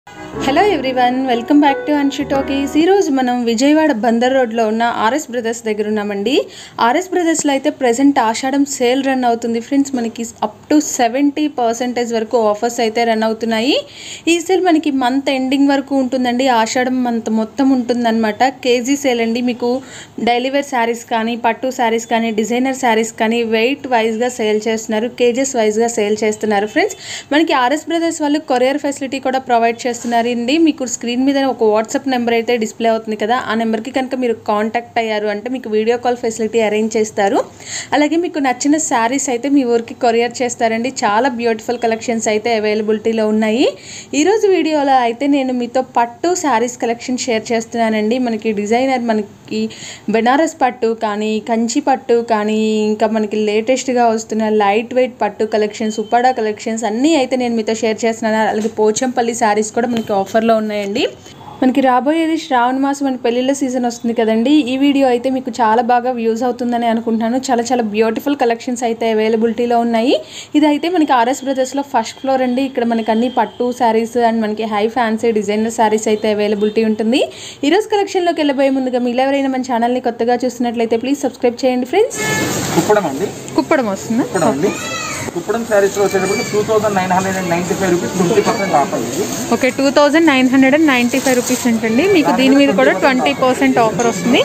Hello everyone welcome back to Anshi Talkies ఈరోజు మనం విజయవాడ బందర్ రోడ్లో ఉన్న ఆర్ఎస్ బ్రదర్స్ దగ్గర ఉన్నామండి ఆర్ఎస్ బ్రదర్స్లో అయితే ప్రజెంట్ ఆషాఢం సేల్ రన్ అవుతుంది ఫ్రెండ్స్ మనకి అప్ టు సెవెంటీ పర్సెంటేజ్ వరకు ఆఫర్స్ అయితే రన్ అవుతున్నాయి ఈ సేల్ మనకి మంత్ ఎండింగ్ వరకు ఉంటుందండి ఆషాఢం మంత్ మొత్తం ఉంటుందన్నమాట కేజీ సేల్ అండి మీకు డైలీ వేర్ శారీస్ కానీ పట్టు శారీస్ కానీ డిజైనర్ శారీస్ కానీ వెయిట్ వైజ్గా సేల్ చేస్తున్నారు కేజెస్ వైజ్గా సేల్ చేస్తున్నారు ఫ్రెండ్స్ మనకి ఆర్ఎస్ బ్రదర్స్ వాళ్ళు కొరియర్ ఫెసిలిటీ కూడా ప్రొవైడ్ చేస్తున్నారు అండి మీకు స్క్రీన్ మీద ఒక వాట్సాప్ నెంబర్ అయితే డిస్ప్లే అవుతుంది కదా ఆ నెంబర్కి కనుక మీరు కాంటాక్ట్ అయ్యారు అంటే మీకు వీడియో కాల్ ఫెసిలిటీ అరేంజ్ చేస్తారు అలాగే మీకు నచ్చిన శారీస్ అయితే మీ ఊరికి కొరియర్ చేస్తారండి చాలా బ్యూటిఫుల్ కలెక్షన్స్ అయితే అవైలబిలిటీలో ఉన్నాయి ఈరోజు వీడియోలో అయితే నేను మీతో పట్టు శారీస్ కలెక్షన్ షేర్ చేస్తున్నానండి మనకి డిజైనర్ మనకి బెనారస్ పట్టు కానీ కంచి పట్టు కానీ ఇంకా మనకి లేటెస్ట్గా వస్తున్న లైట్ వెయిట్ పట్టు కలెక్షన్స్ ఉప్పాడా కలెక్షన్స్ అన్నీ అయితే నేను మీతో షేర్ చేస్తున్నాను అలాగే పోచంపల్లి శారీస్ కూడా మనకి ఆఫర్లో ఉన్నాయండి మనకి రాబోయేది శ్రావణ మాసం మన పెళ్ళిళ్ళ సీజన్ వస్తుంది కదండి ఈ వీడియో అయితే మీకు చాలా బాగా వ్యూస్ అవుతుందని అనుకుంటున్నాను చాలా చాలా బ్యూటిఫుల్ కలెక్షన్స్ అయితే అవైలబిలిటీలో ఉన్నాయి ఇది అయితే మనకి ఆర్ఎస్ బ్రదర్స్లో ఫస్ట్ ఫ్లోర్ అండి ఇక్కడ మనకి అన్ని పట్టు శారీస్ అండ్ మనకి హై ఫ్యాన్సీ డిజైనర్ శారీస్ అయితే అవైలబిలిటీ ఉంటుంది ఈరోజు కలెక్షన్లోకి వెళ్ళబోయే ముందుగా మీరు ఎవరైనా మన ఛానల్ని కొత్తగా చూస్తున్నట్లయితే ప్లీజ్ సబ్స్క్రైబ్ చేయండి ఫ్రెండ్స్ కుప్పడం అండి కుప్పడం వస్తుందా కుప్పడం అండి కుప్పడం శారీస్లో వచ్చేటప్పుడు two thousand nine hundred and ninety five rupees twenty percent offer ఇది okay two thousand nine hundred and ninety five rupees ఉంటుంది మీకు దీని మీద కూడా ట్వంటీ పర్సెంట్ ఆఫర్ వస్తుంది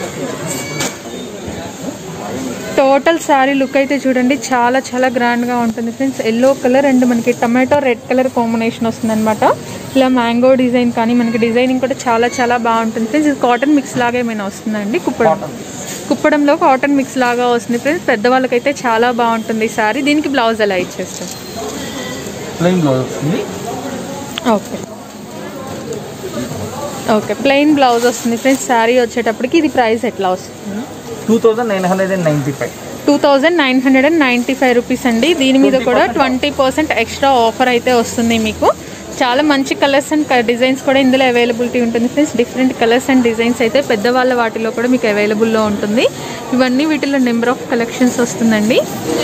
టోటల్ శారీ లుక్ అయితే చూడండి చాలా చాలా గ్రాండ్గా ఉంటుంది ఫ్రెండ్స్ ఎల్లో కలర్ అండ్ మనకి టమాటో రెడ్ కలర్ కాంబినేషన్ వస్తుంది అనమాట ఇలా మ్యాంగో డిజైన్ కానీ మనకి డిజైనింగ్ కూడా చాలా చాలా బాగుంటుంది ఫ్రెండ్స్ ఇది కాటన్ మిక్స్ లాగా ఏమైనా వస్తుందండి కుప్పడం కుప్పడంలో కాటన్ మిక్స్ లాగా వస్తుంది ఫ్రెండ్స్ పెద్దవాళ్ళకైతే చాలా బాగుంటుంది ఈ శారీ దీనికి బ్లౌజ్ ఎలా ఇచ్చేస్తాం ప్లెయిన్ బ్లౌజ్ వస్తుంది ఓకే ఓకే ప్లెయిన్ బ్లౌజ్ వస్తుంది ఫ్రెండ్స్ శారీ వచ్చేటప్పటికి ఇది ప్రైస్ ఎట్లా వస్తుంది two thousand nine hundred and ninety five two thousand nine hundred and ninety five rupees అండి దీని మీద కూడా ట్వంటీ పర్సెంట్ ఎక్స్ట్రా ఆఫర్ అయితే వస్తుంది మీకు చాలా మంచి కలర్స్ అండ్ డిజైన్స్ కూడా ఇందులో అవైలబిలిటీ ఉంటుంది friends different colours and designs అయితే పెద్దవాళ్ళ వాటిలో కూడా మీకు అవైలబుల్లో ఉంటుంది ఇవన్నీ వీటిలో నెంబర్ ఆఫ్ కలెక్షన్స్ వస్తుందండి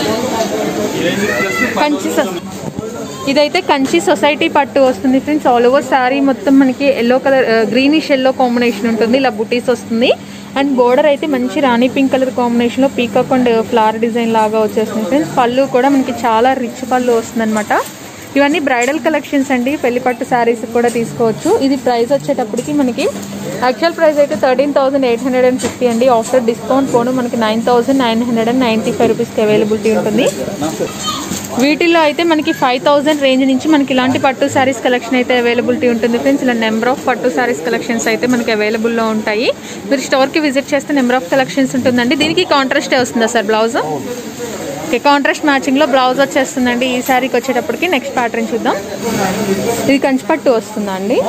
కంచి సొ- ఇదైతే కంచి సొసైటీ పట్టు వస్తుంది ఫ్రెండ్స్ ఆల్ ఓవర్ శారీ మొత్తం మనకి yellow colour greenish yellow combination ఉంటుంది ఇలా బుటీస్ వస్తుంది అండ్ బోర్డర్ అయితే మంచి రాణి పింక్ కలర్ కాంబినేషన్లో పీకాక్ అండ్ ఫ్లవర్ డిజైన్ లాగా వచ్చేస్తుంది ఫ్రెండ్స్ పళ్ళు కూడా మనకి చాలా రిచ్ పళ్ళు వస్తుంది ఇవన్నీ బ్రైడల్ కలెక్షన్స్ అండి పెళ్లి పట్టు శారీస్ కూడా తీసుకోవచ్చు ఇది ప్రైస్ వచ్చేటప్పటికి మనకి యాక్చువల్ ప్రైస్ అయితే thirteen thousand eight hundred and fifty అండి ఆఫ్టర్ డిస్కౌంట్ పోను మనకి nine thousand nine hundred and ninety five రూపీస్కి అవైలబిలిటీ ఉంటుంది వీటిల్లో అయితే మనకి ఫైవ్ థౌసండ్ రేంజ్ నుంచి మనకి ఇలాంటి పట్టు శారీస్ కలెక్షన్ అయితే అవైలబిలిటీ ఉంటుంది ఫ్రెండ్స్ ఇలా నెంబర్ ఆఫ్ పట్టు శారీస్ కలెక్షన్స్ అయితే మనకి అవైలబుల్లో ఉంటాయి మీరు స్టోర్కి విజిట్ చేస్తే నెంబర్ ఆఫ్ కలెక్షన్స్ ఉంటుందండి దీనికి కాంట్రాస్ట్ వస్తుందా సార్ బ్లౌజ్ ఓకే కాంట్రాస్ట్ మ్యాచింగ్లో బ్లౌజ్ వచ్చేస్తుందండి ఈ శారీకి వచ్చేటప్పటికి నెక్స్ట్ ప్యాటర్న్ చూద్దాం ఇది కంచి పట్టు వస్తుందా అండి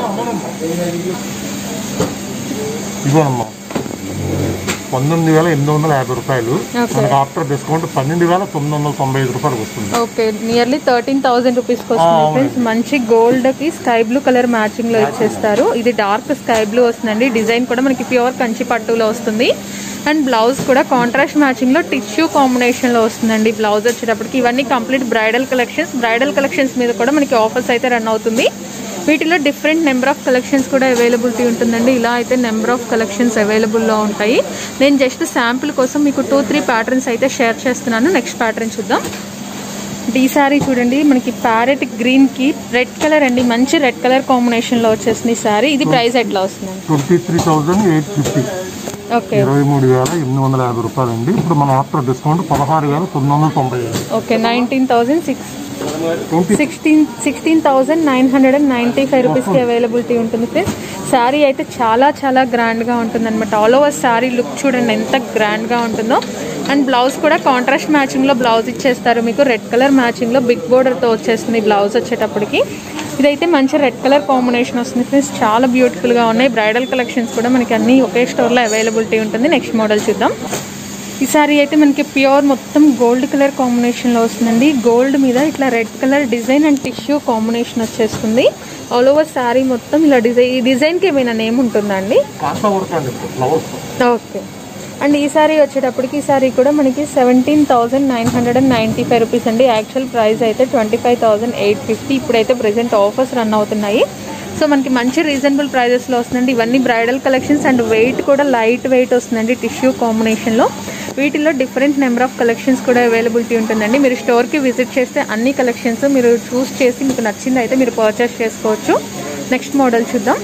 ఇదిగోనమ్మా పంతొమ్మిది వేల ఎనిమిది వందల యాభై రూపాయలు Okay. మనకు ఆఫ్టర్ డిస్కౌంట్ పన్నెండు వేల తొమ్మిది వందల తొంభై ఐదు రూపాయలకు వస్తుంది ఓకే నియర్లీ థర్టీన్ థౌసండ్ రూపీస్కి వస్తుంది ఫ్రెండ్స్ మంచి గోల్డ్ కి స్కై బ్లూ కలర్ మ్యాచింగ్ లో ఇచ్చేస్తారు ఇది డార్క్ స్కై బ్లూ వస్తుందండి డిజైన్ కూడా మనకి ప్యూర్ కంచి పట్టులో వస్తుంది అండ్ బ్లౌజ్ కూడా కాంట్రాస్ట్ మ్యాచింగ్ లో టిష్యూ కాంబినేషన్ లో వస్తుందండి బ్లౌజ్ వచ్చేటప్పటికి ఇవన్నీ complete bridal collections bridal collections మీద కూడా మనకి ఆఫర్స్ అయితే రన్ అవుతుంది వీటిలో డిఫరెంట్ నెంబర్ ఆఫ్ కలెక్షన్స్ కూడా అవైలబిలిటీ ఉంటుందండి ఇలా అయితే నెంబర్ ఆఫ్ కలెక్షన్స్ అవైలబుల్లో ఉంటాయి నేను జస్ట్ శాంపుల్ కోసం మీకు టూ త్రీ ప్యాటర్న్స్ అయితే షేర్ చేస్తున్నాను నెక్స్ట్ ప్యాటర్న్ చూద్దాం ఈ శారీ చూడండి మనకి ప్యారెట్ గ్రీన్ కి రెడ్ కలర్ అండి మంచి రెడ్ కలర్ కాంబినేషన్ లో వచ్చేసింది ఈ శారీ ఇది ప్రైస్ ఎట్లా వస్తుంది twenty three thousand eight fifty okay ఇరవై మూడు వేల ఎనిమిది వందల యాభై రూపాయలు అండి ఇప్పుడు మన ఆఫ్టర్ డిస్కౌంట్ పదహారు వేల తొమ్మిది వందల తొంభై ఐదు okay nineteen thousand six twenty sixteen sixteen thousand nine hundred and ninety five రూపీస్కి అవైలబిలిటీ ఉంటుంది ఫ్రెండ్స్ శారీ అయితే చాలా చాలా గ్రాండ్గా ఉంటుంది అనమాట ఆల్ ఓవర్ శారీ లుక్ చూడండి ఎంత గ్రాండ్గా ఉంటుందో అండ్ బ్లౌజ్ కూడా కాంట్రాస్ట్ మ్యాచింగ్లో బ్లౌజ్ ఇచ్చేస్తారు మీకు రెడ్ కలర్ మ్యాచింగ్లో బిగ్ బోర్డర్తో వచ్చేస్తుంది బ్లౌజ్ వచ్చేటప్పటికి ఇదైతే మంచి రెడ్ కలర్ కాంబినేషన్ వస్తుంది ఫ్రెండ్స్ చాలా బ్యూటిఫుల్గా ఉన్నాయి బ్రైడల్ కలెక్షన్స్ కూడా మనకి అన్ని ఒకే స్టోర్లో అవైలబిలిటీ ఉంటుంది నెక్స్ట్ మోడల్ చూద్దాం ఈ సారీ అయితే మనకి ప్యూర్ మొత్తం గోల్డ్ కలర్ కాంబినేషన్లో వస్తుందండి గోల్డ్ మీద ఇట్లా red colour design and tissue combination వచ్చేస్తుంది ఆల్ ఓవర్ శారీ మొత్తం ఇలా డిజైన్ ఈ డిజైన్కి ఏమైనా నేమ్ ఉంటుందా అండి కాస్త వర్క్ అండి ఫ్లవర్స్ ఓకే అండ్ ఈ సారీ వచ్చేటప్పటికి ఈ సారీ కూడా మనకి seventeen thousand nine hundred and ninety five rupees అండి యాక్చువల్ ప్రైస్ అయితే twenty five thousand eight fifty ఇప్పుడైతే ప్రెసెంట్ ఆఫర్స్ రన్ అవుతున్నాయి సో మనకి మంచి రీజనబుల్ ప్రైజెస్లో వస్తుందండి ఇవన్నీ బ్రైడల్ కలెక్షన్స్ అండ్ వెయిట్ కూడా లైట్ వెయిట్ వస్తుందండి టిష్యూ కాంబినేషన్లో వీటిలో డిఫరెంట్ నెంబర్ ఆఫ్ కలెక్షన్స్ కూడా అవైలబిలిటీ ఉంటుందండి మీరు స్టోర్కి విజిట్ చేస్తే అన్ని కలెక్షన్స్ మీరు చూస్ చేసి మీకు నచ్చింది అయితే మీరు పర్చేస్ చేసుకోవచ్చు నెక్స్ట్ మోడల్ చూద్దాం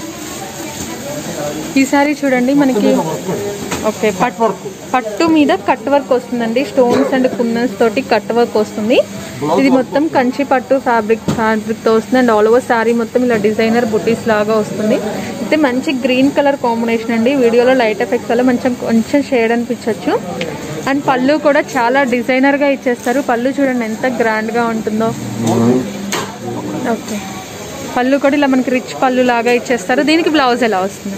ఈ సారీ చూడండి మనకి ఓకే పట్ పట్టు మీద కట్ వర్క్ వస్తుందండి స్టోన్స్ అండ్ కుందన్స్ తోటి కట్ వర్క్ వస్తుంది ఇది మొత్తం కంచి పట్టు ఫ్యాబ్రిక్ ఫ్యాబ్రిక్ తో వస్తుంది అండ్ ఆల్ ఓవర్ సారీ మొత్తం ఇలా డిజైనర్ బుటీస్ లాగా వస్తుంది అయితే మంచి గ్రీన్ కలర్ కాంబినేషన్ అండి వీడియోలో లైట్ ఎఫెక్ట్స్ వల్ల కొంచెం కొంచెం షేడ్ అనిపించవచ్చు అండ్ పళ్ళు కూడా చాలా డిజైనర్ గా ఇచ్చేస్తారు పళ్ళు చూడండి ఎంత గ్రాండ్ గా ఉంటుందో ఓకే పళ్ళు కూడా ఇలా మనకి రిచ్ పళ్ళు లాగా ఇచ్చేస్తారు దీనికి బ్లౌజ్ ఎలా వస్తుంది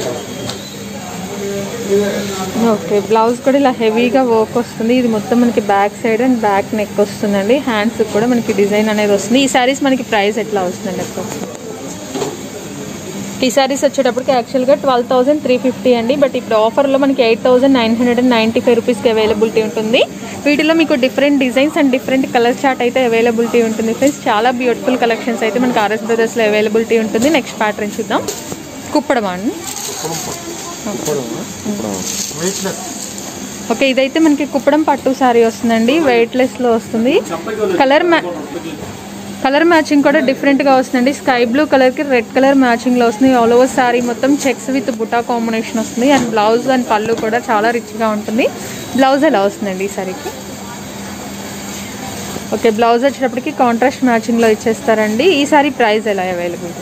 ఓకే బ్లౌజ్ కూడా ఇలా హెవీగా వర్క్ వస్తుంది ఇది మొత్తం మనకి back side and back neck వస్తుందండి హ్యాండ్స్ కూడా మనకి డిజైన్ అనేది వస్తుంది ఈ సారీస్ మనకి ప్రైస్ ఎట్లా వస్తుందండి అప్రాక్సిమేట్ ఈ సారీస్ వచ్చేటప్పటికి యాక్చువల్గా ట్వెల్వ్ థౌసండ్ త్రీ ఫిఫ్టీ అండి బట్ ఇప్పుడు ఆఫర్లో మనకి eight thousand nine hundred and ninety five రూపీస్కి అవైలబిలిటీ ఉంటుంది వీటిలో మీకు different designs and different colour chart అయితే అవైలబిలిటీ ఉంటుంది ఫ్రెండ్స్ చాలా బ్యూటిఫుల్ కలెక్షన్స్ అయితే మనకి ఆర్ఎస్ బ్రదర్స్లో అవైలబిలిటీ ఉంటుంది నెక్స్ట్ ప్యాటర్న్ చూద్దాం కుప్పడమా అండి ఓకే ఇదైతే మనకి కుప్పడం పట్టు సారీ వస్తుందండి వెయిట్లెస్లో వస్తుంది కలర్ మ్యా కలర్ మ్యాచింగ్ కూడా డిఫరెంట్గా వస్తుందండి స్కై బ్లూ కలర్కి రెడ్ కలర్ మ్యాచింగ్లో వస్తుంది ఆల్ ఓవర్ సారీ మొత్తం చెక్స్ విత్ బుటా కాంబినేషన్ వస్తుంది అండ్ బ్లౌజ్ అండ్ పళ్ళు కూడా చాలా రిచ్గా ఉంటుంది బ్లౌజ్ ఎలా వస్తుందండి ఈ సారీకి ఓకే బ్లౌజ్ వచ్చేటప్పటికి కాంట్రాస్ట్ మ్యాచింగ్లో ఇచ్చేస్తారండి ఈ సారీ ప్రైస్ ఎలా అవైలబుల్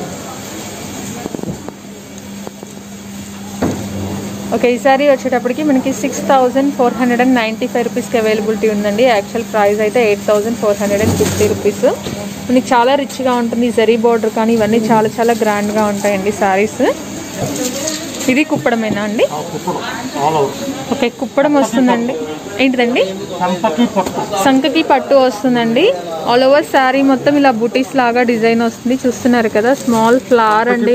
ఓకే ఈ సారీ వచ్చేటప్పటికి మనకి six thousand four hundred and ninety five రూపీస్కి అవైలబిలిటీ ఉందండి యాక్చువల్ ప్రైస్ అయితే eight thousand four hundred and fifty rupees మనకి చాలా రిచ్గా ఉంటుంది జరీ బార్డర్ కానీ ఇవన్నీ చాలా చాలా గ్రాండ్గా ఉంటాయండి సారీస్ ఇది కుప్పడమేనా అండి ఆల్ ఓవర్ ఓకే కుప్పడం వస్తుందండి ఏంటిదండి సంతకి పట్టు సంకకి పట్టు వస్తుందండి ఆల్ ఓవర్ శారీ మొత్తం ఇలా బుటీస్ లాగా డిజైన్ వస్తుంది చూస్తున్నారు కదా స్మాల్ ఫ్లవర్ అండి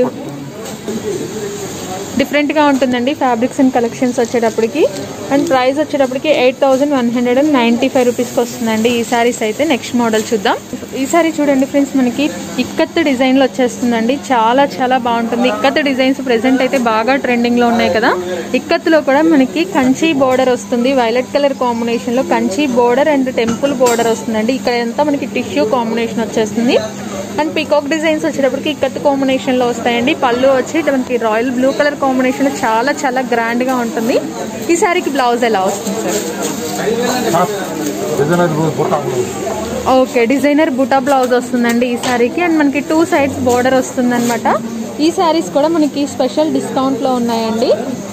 డిఫరెంట్గా ఉంటుందండి ఫ్యాబ్రిక్స్ అండ్ కలెక్షన్స్ వచ్చేటప్పటికి అండ్ ప్రైస్ వచ్చేటప్పటికి eight thousand one hundred and ninety five రూపీస్కి వస్తుందండి ఈ సారీస్ అయితే నెక్స్ట్ మోడల్ చూద్దాం ఈ సారీ చూడండి ఫ్రెండ్స్ మనకి ఇక్కత్ డిజైన్లో వచ్చేస్తుందండి చాలా చాలా బాగుంటుంది ఇక్కత్ డిజైన్స్ ప్రెసెంట్ అయితే బాగా ట్రెండింగ్లో ఉన్నాయి కదా ఇక్కత్లో కూడా మనకి కంచి బోర్డర్ వస్తుంది వైలెట్ కలర్ కాంబినేషన్లో Kanchi border and temple border వస్తుందండి ఇక్కడ అంతా మనకి టిష్యూ కాంబినేషన్ వచ్చేస్తుంది అండ్ పీకాక్ డిజైన్స్ వచ్చేటప్పటికి ఇక్కత్ కాంబినేషన్ లో వస్తాయండి పళ్ళు వచ్చి మనకి రాయల్ బ్లూ కలర్ కాంబినేషన్ లో చాలా చాలా గ్రాండ్ గా ఉంటుంది ఈ సారీకి బ్లౌజ్ ఎలా వస్తుంది sir designer buta okay designer buta blouse వస్తుందండి ఈ సారీకి అండ్ మనకి టూ సైడ్స్ బోర్డర్ వస్తుందన్నమాట ఈ సారీస్ కూడా మనకి స్పెషల్ డిస్కౌంట్ లో ఉన్నాయండి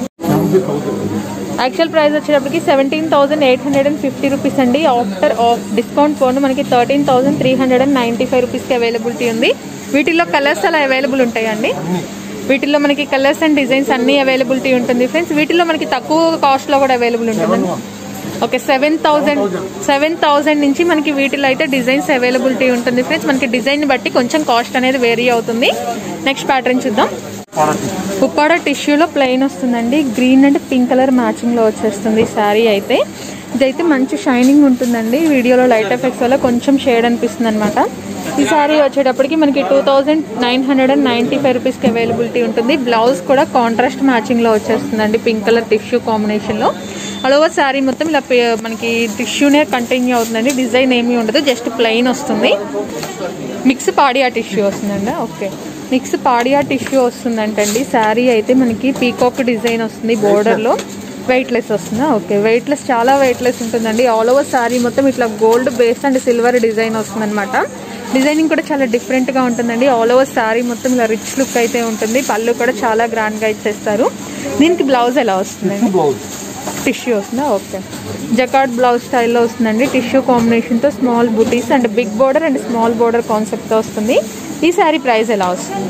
యాక్చువల్ ప్రైస్ వచ్చేటప్పటికి seventeen thousand eight hundred and fifty rupees అండి ఆఫ్టర్ ఆఫ్ డిస్కౌంట్ పోను మనకి thirteen thousand three hundred and ninety five రూపీస్కి అవైలబిలిటీ ఉంది వీటిల్లో కలర్స్ అలా అవైలబుల్ ఉంటాయండి వీటిల్లో మనకి కలర్స్ అండ్ డిజైన్స్ అన్ని అవైలబిలిటీ ఉంటుంది ఫ్రెండ్స్ వీటిల్లో మనకి తక్కువ కాస్ట్లో కూడా అవైలబుల్ ఉంటుందండి okay seven thousand seven thousand నుంచి మనకి వీటిలో అయితే డిజైన్స్ అవైలబిలిటీ ఉంటుంది ఫ్రెండ్స్ మనకి డిజైన్ బట్టి కొంచెం కాస్ట్ అనేది వేరీ అవుతుంది నెక్స్ట్ ప్యాటర్న్ చూద్దాం ఉప్పాడ టిష్యూలో ప్లెయిన్ వస్తుందండి గ్రీన్ అండ్ పింక్ కలర్ మ్యాచింగ్లో వచ్చేస్తుంది శారీ అయితే ఇదైతే మంచి షైనింగ్ ఉంటుందండి వీడియోలో లైట్ ఎఫెక్ట్స్ వల్ల కొంచెం షేడ్ అనిపిస్తుంది అనమాట ఈ శారీ వచ్చేటప్పటికి మనకి two thousand nine hundred and ninety five రూపీస్కి అవైలబిలిటీ ఉంటుంది బ్లౌజ్ కూడా కాంట్రాస్ట్ మ్యాచింగ్లో వచ్చేస్తుందండి పింక్ కలర్ టిష్యూ కాంబినేషన్లో ఆల్ ఓవర్ శారీ మొత్తం ఇలా పే- మనకి టిష్యూనే కంటిన్యూ అవుతుందండి డిజైన్ ఏమీ ఉండదు జస్ట్ ప్లెయిన్ వస్తుంది మిక్స్ పాడియా టిష్యూ వస్తుందండి ఓకే మిక్స్ పాడియా టిష్యూ వస్తుందంటండి శారీ అయితే మనకి పీకాక్ డిజైన్ వస్తుంది బోర్డర్లో వెయిట్లెస్ వస్తుందా ఓకే వెయిట్లెస్ చాలా వెయిట్లెస్ ఉంటుందండి ఆల్ ఓవర్ శారీ మొత్తం ఇట్లా gold base and silver design వస్తుందన్నమాట డిజైనింగ్ కూడా చాలా డిఫరెంట్గా ఉంటుందండి ఆల్ ఓవర్ శారీ మొత్తం ఇలా రిచ్ లుక్ అయితే ఉంటుంది పళ్ళు కూడా చాలా గ్రాండ్గా ఇచ్చేస్తారు దీనికి బ్లౌజ్ ఎలా వస్తుందండి బ్లౌజ్ టిష్యూ వస్తుందా ఓకే జకార్డ్ బ్లౌజ్ స్టైల్లో వస్తుందండి టిష్యూ కాంబినేషన్తో small butis and big border and small border కాన్సెప్ట్తో వస్తుంది ఈ శారీ ప్రైస్ ఎలా వస్తుంది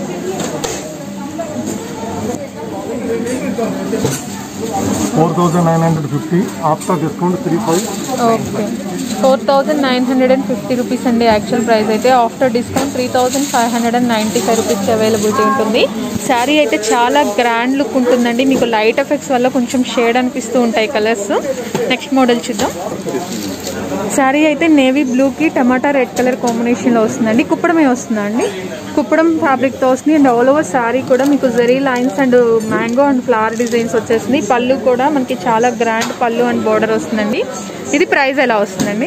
four thousand nine hundred fifty after discount three five okay four thousand nine hundred and fifty rupees అండి యాక్చువల్ ప్రైస్ అయితే after discount three thousand five hundred and ninety five రూపీస్కి availability ఉంటుంది శారీ అయితే చాలా గ్రాండ్ లుక్ ఉంటుందండి మీకు light effects వల్ల కొంచెం షేడ్ అనిపిస్తూ ఉంటాయి కలర్స్ నెక్స్ట్ మోడల్ చూద్దాం శారీ అయితే నేవీ బ్లూకి టమాటా రెడ్ కలర్ కాంబినేషన్లో వస్తుందండి కుప్పడమే వస్తుందా అండి కుప్పడం ఫ్యాబ్రిక్తో వస్తుంది అండ్ ఆల్ ఓవర్ శారీ కూడా మీకు zari lines and mango and flower designs వచ్చేసింది పళ్ళు కూడా మనకి చాలా గ్రాండ్ పళ్ళు అండ్ బోర్డర్ వస్తుందండి ఇది ప్రైస్ ఎలా వస్తుందండి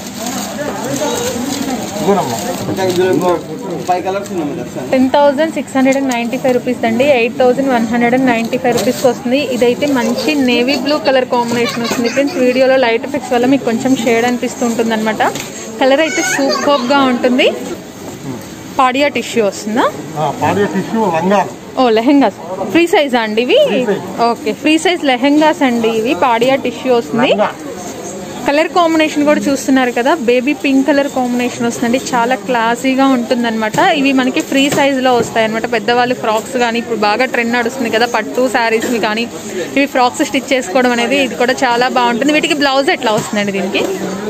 దూరమ్మా ఫైవ్ కలర్స్ ఉన్నాయి madam sir ten thousand six hundred and ninety five rupees అండి eight thousand one hundred and ninety five రూపీస్కి వస్తుంది ఇదైతే మంచి నేవీ బ్లూ కలర్ కాంబినేషన్ వస్తుంది ఫ్రెండ్స్ వీడియోలో లైట్ ఎఫెక్ట్స్ వల్ల మీకు కొంచెం షేడ్ అనిపిస్తూ ఉంటుంది అనమాట కలర్ అయితే సూపర్గా ఉంటుంది పాడియా టిష్యూ వస్తుందా పాడియో టిష్యూ లంగాలు ఓ లెహెంగాస్ ఫ్రీ సైజ్ అండి ఇవి ఓకే ఫ్రీ సైజ్ లెహెంగాస్ అండి ఇవి పాడియా టిష్యూ వస్తుంది కలర్ కాంబినేషన్ కూడా చూస్తున్నారు కదా బేబీ పింక్ కలర్ కాంబినేషన్ వస్తుందండి చాలా క్లాసీగా ఉంటుందన్నమాట ఇవి మనకి ఫ్రీ సైజులో వస్తాయి అనమాట పెద్దవాళ్ళు ఫ్రాక్స్ కానీ ఇప్పుడు బాగా ట్రెండ్ నడుస్తుంది కదా పట్టు శారీస్ కానీ ఇవి ఫ్రాక్స్ స్టిచ్ చేసుకోవడం అనేది ఇది కూడా చాలా బాగుంటుంది వీటికి బ్లౌజ్ ఎట్లా వస్తుందండి దీనికి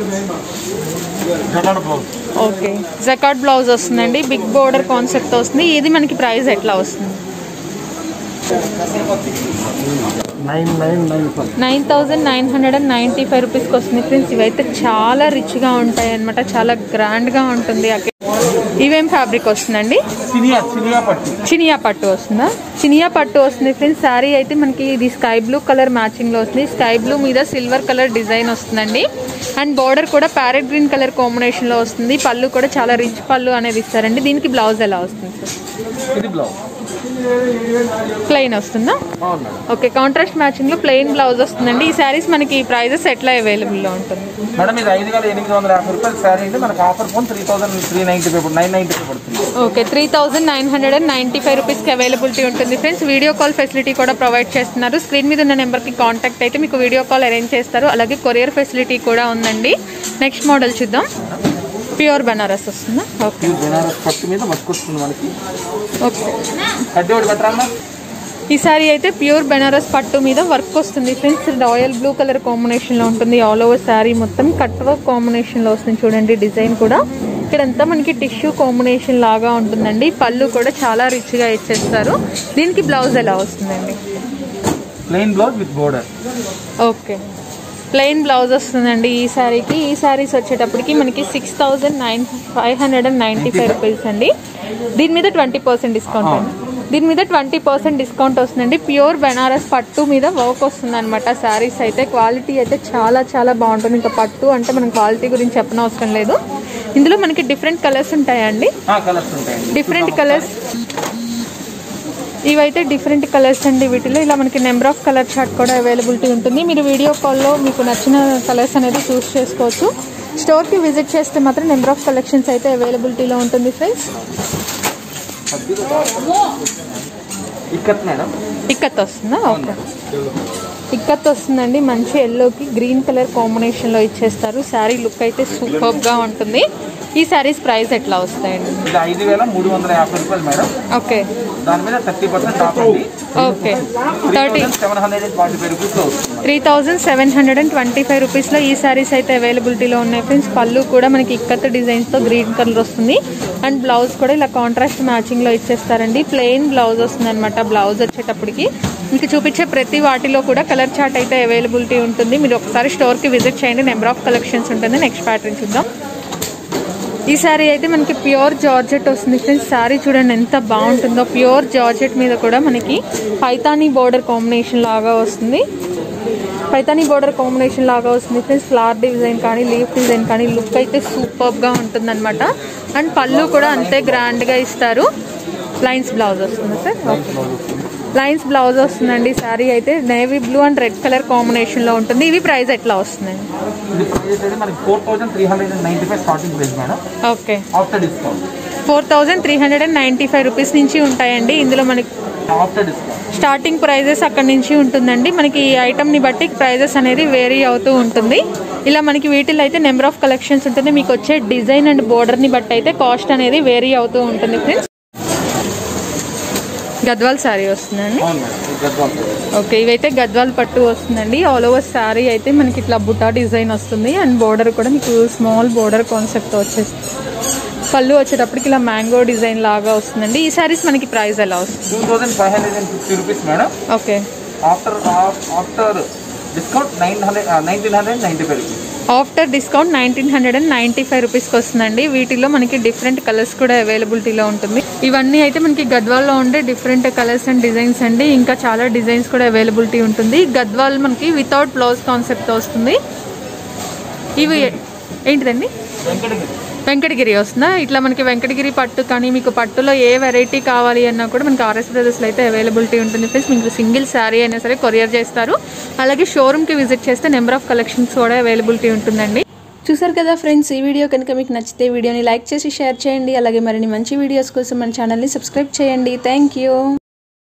jacquard blouse okay jacquard blouse వస్తుందండి బిగ్ బోర్డర్ కాన్సెప్ట్ వస్తుంది ఇది మనకి ప్రైస్ ఎట్లా వస్తుంది nine nine nine five nine thousand nine hundred and ninety five రూపీస్కి వస్తుంది ఫ్రెండ్స్ ఇవైతే చాలా రిచ్గా ఉంటాయి అనమాట చాలా గ్రాండ్గా ఉంటుంది అక్కడ ఇవేం ఫ్యాబ్రిక్ వస్తుందండి సినియా సినియా పట్టు చినియా పట్టు వస్తుందా చినియా పట్టు వస్తుంది ఫ్రెండ్స్ శారీ అయితే మనకి ఇది స్కై బ్లూ కలర్ మ్యాచింగ్లో వస్తుంది స్కై బ్లూ మీద సిల్వర్ కలర్ డిజైన్ వస్తుందండి అండ్ బార్డర్ కూడా ప్యారెట్ గ్రీన్ కలర్ కాంబినేషన్లో వస్తుంది పళ్ళు కూడా చాలా రిచ్ పళ్ళు అనేది ఇస్తారండి దీనికి బ్లౌజ్ ఎలా వస్తుంది సార్ ఇది బ్లౌజ్ ప్లెయిన్ వస్తుందా అవును మేడం ఓకే కాంట్రాస్ట్ మ్యాచింగ్లో ప్లెయిన్ బ్లౌజ్ వస్తుందండి ఈ శారీస్ మనకి ప్రైజెస్ ఎట్లా అవైలబుల్లో ఉంటుంది మేడం ఇది ఐదు వేల ఎనిమిది వందల యాభై రూపాయలు శారీ అంటే మనకు offer phone three thousand three ninety five nine ninety five పడుతుంది okay three thousand nine hundred and ninety five రూపీస్కి అవైలబిలిటీ ఉంటుంది ఫ్రెండ్స్ వీడియో కాల్ ఫెసిలిటీ కూడా ప్రొవైడ్ చేస్తున్నారు స్క్రీన్ మీద ఉన్న నెంబర్కి కాంటాక్ట్ అయితే మీకు వీడియో కాల్ అరేంజ్ చేస్తారు అలాగే కొరియర్ ఫెసిలిటీ కూడా ఉందండి నెక్స్ట్ మోడల్ చూద్దాం ప్యూర్ బనారస్ వస్తుందా ఓకే ఈ బెనారస్ పట్టు మీద వర్క్ వస్తుంది మనకి ఓకే కడ్డీ ఒకటి పెట్టరా ఈ సారీ అయితే ప్యూర్ బెనారస్ పట్టు మీద వర్క్ వస్తుంది ఫ్రెండ్స్ రాయల్ బ్లూ కలర్ కాంబినేషన్లో ఉంటుంది ఆల్ ఓవర్ శారీ మొత్తం కట్ వర్క్ కాంబినేషన్లో వస్తుంది చూడండి డిజైన్ కూడా ఇక్కడంతా మనకి టిష్యూ కాంబినేషన్ లాగా ఉంటుందండి పళ్ళు కూడా చాలా రిచ్గా ఇచ్చేస్తారు దీనికి బ్లౌజ్ ఎలా వస్తుందండి plain blouse with border okay plain blouse వస్తుందండి ఈ శారీకి ఈ శారీస్ వచ్చేటప్పటికి మనకి six thousand nine five hundred and ninety five rupees అండి దీని మీద ట్వంటీ పర్సెంట్ డిస్కౌంట్ అండి దీని మీద ట్వంటీ పర్సెంట్ డిస్కౌంట్ వస్తుందండి ప్యూర్ బెనారస్ పట్టు మీద వర్క్ వస్తుంది అనమాట శారీస్ అయితే క్వాలిటీ అయితే చాలా చాలా బాగుంటుంది ఇంకా పట్టు అంటే మనం క్వాలిటీ గురించి చెప్పనవసరం లేదు ఇందులో మనకి డిఫరెంట్ కలర్స్ ఉంటాయండి కలర్స్ ఉంటాయండి డిఫరెంట్ కలర్స్ ఇవైతే డిఫరెంట్ కలర్స్ అండి వీటిలో ఇలా మనకి నెంబర్ ఆఫ్ కలర్ చార్ట్ కూడా అవైలబిలిటీ ఉంటుంది మీరు వీడియో కాల్లో మీకు నచ్చిన కలర్స్ అనేది చూస్ చేసుకోవచ్చు స్టోర్కి విజిట్ చేస్తే మాత్రం నెంబర్ ఆఫ్ కలెక్షన్స్ అయితే అవైలబిలిటీలో ఉంటుంది ఫ్రెండ్స్ ఇక్కత్ మేడం ఇక్కత్ వస్తుందా ఓకే ఇక్కత్ వస్తుందండి మంచి ఎల్లోకి గ్రీన్ కలర్ కాంబినేషన్లో ఇచ్చేస్తారు శారీ లుక్ అయితే సూపర్గా ఉంటుంది ఈ శారీస్ ప్రైస్ ఎట్లా వస్తాయండి ఇది ఐదు వేల మూడు వందల యాభై రూపాయలు మేడం ఓకే దాని మీద థర్టీ పర్సెంట్ ఆఫ్ అండి okay three thirty thousand seven hundred and forty five రూపీస్లో వస్తుంది three thousand seven hundred and twenty five రూపీస్లో ఈ శారీస్ అయితే అవైలబిలిటీలో ఉన్నాయి ఫ్రెండ్స్ పళ్ళు కూడా మనకి ఇక్కత్ డిజైన్స్తో గ్రీన్ కలర్ వస్తుంది అండ్ బ్లౌజ్ కూడా ఇలా కాంట్రాస్ట్ మ్యాచింగ్లో ఇచ్చేస్తారండి ప్లెయిన్ బ్లౌజ్ వస్తుంది అనమాట బ్లౌజ్ వచ్చేటప్పటికి మీకు చూపించే ప్రతి వాటిలో కూడా కలర్ చార్ట్ అయితే అవైలబిలిటీ ఉంటుంది మీరు ఒకసారి స్టోర్కి విజిట్ చేయండి నెంబర్ ఆఫ్ కలెక్షన్స్ ఉంటుంది నెక్స్ట్ ప్యాటర్న్ చూద్దాం ఈ శారీ అయితే మనకి ప్యూర్ జార్జెట్ వస్తుంది ఫ్రెండ్స్ శారీ చూడండి ఎంత బాగుంటుందో ప్యూర్ జార్జెట్ మీద కూడా మనకి పైతానీ బోర్డర్ కాంబినేషన్ లాగా వస్తుంది పైతానీ బోర్డర్ కాంబినేషన్ లాగా వస్తుంది ఫ్రెండ్స్ ఫ్లవర్ డిజైన్ కానీ లీఫ్ డిజైన్ కానీ లుక్ అయితే సూపర్గా ఉంటుంది అనమాట అండ్ పళ్ళు కూడా అంతే గ్రాండ్గా ఇస్తారు లైన్స్ బ్లౌజ్ వస్తుంది సార్ ఓకే లైన్స్ బ్లౌజ్ వస్తుందండి శారీ అయితే navy blue and red colour కాంబినేషన్లో ఉంటుంది ఇవి ప్రైస్ ఎట్లా వస్తుందండి ఇది ప్రైస్ అయితే మనకి four thousand three hundred and ninety five starting price madam okay after discount four thousand three hundred and ninety five rupees నుంచి ఉంటాయండి ఇందులో మనకి ఆఫ్టర్ డిస్కౌంట్ స్టార్టింగ్ ప్రైజెస్ అక్కడ నుంచి ఉంటుందండి మనకి ఈ ఐటమ్ని బట్టి ప్రైజెస్ అనేది వేరీ అవుతూ ఉంటుంది ఇలా మనకి వీటిలో అయితే నెంబర్ ఆఫ్ కలెక్షన్స్ ఉంటుంది మీకు వచ్చే డిజైన్ అండ్ బోర్డర్ని బట్టి అయితే కాస్ట్ అనేది వేరీ అవుతూ ఉంటుంది ఫ్రెండ్స్ గద్వాల్ శారీ వస్తుందండి అవును మేడం ఇది గద్వాల్ సారీ. ఓకే ఇవైతే గద్వాల్ పట్టు వస్తుందండి ఆల్ ఓవర్ శారీ అయితే మనకి ఇట్లా బుటా డిజైన్ వస్తుంది అండ్ బోర్డర్ కూడా మీకు స్మాల్ బోర్డర్ కాన్సెప్ట్ వచ్చేస్తుంది పళ్ళు వచ్చేటప్పటికి ఇలా మ్యాంగో డిజైన్ లాగా వస్తుందండి ఈ శారీస్ మనకి ప్రైస్ ఎలా వస్తుంది two thousand five hundred and fifty rupees madam okay after after discount nine hundred nineteen hundred ninety five rupees after discount nineteen hundred and ninety five రూపీస్కి వస్తుందండి వీటిలో మనకి డిఫరెంట్ కలర్స్ కూడా అవైలబిలిటీలో ఉంటుంది ఇవన్నీ అయితే మనకి గద్వాల్లో ఉండే డిఫరెంట్ కలర్స్ అండ్ డిజైన్స్ అండి ఇంకా చాలా డిజైన్స్ కూడా అవైలబిలిటీ ఉంటుంది గద్వాల్ మనకి వితౌట్ బ్లౌజ్ కాన్సెప్ట్తో వస్తుంది ఇవి ఏంటిదండి వెంకటగిరి వస్తుందా ఇట్లా మనకి వెంకటగిరి పట్టు కానీ మీకు పట్టులో ఏ వెరైటీ కావాలి అన్నా కూడా మనకి ఆర్ఎస్ బ్రదర్స్లో అయితే అవైలబిలిటీ ఉంటుంది ఫ్రెండ్స్ మీకు సింగిల్ శారీ అయినా సరే కొరియర్ చేస్తారు అలాగే షోరూమ్కి విజిట్ చేస్తే నెంబర్ ఆఫ్ కలెక్షన్స్ కూడా అవైలబిలిటీ ఉంటుందండి చూసారు కదా ఫ్రెండ్స్ ఈ వీడియో కనుక మీకు నచ్చితే వీడియోని లైక్ చేసి షేర్ చేయండి అలాగే మరిన్ని మంచి వీడియోస్ కోసం మన ఛానల్ని సబ్స్క్రైబ్ చేయండి థ్యాంక్ యూ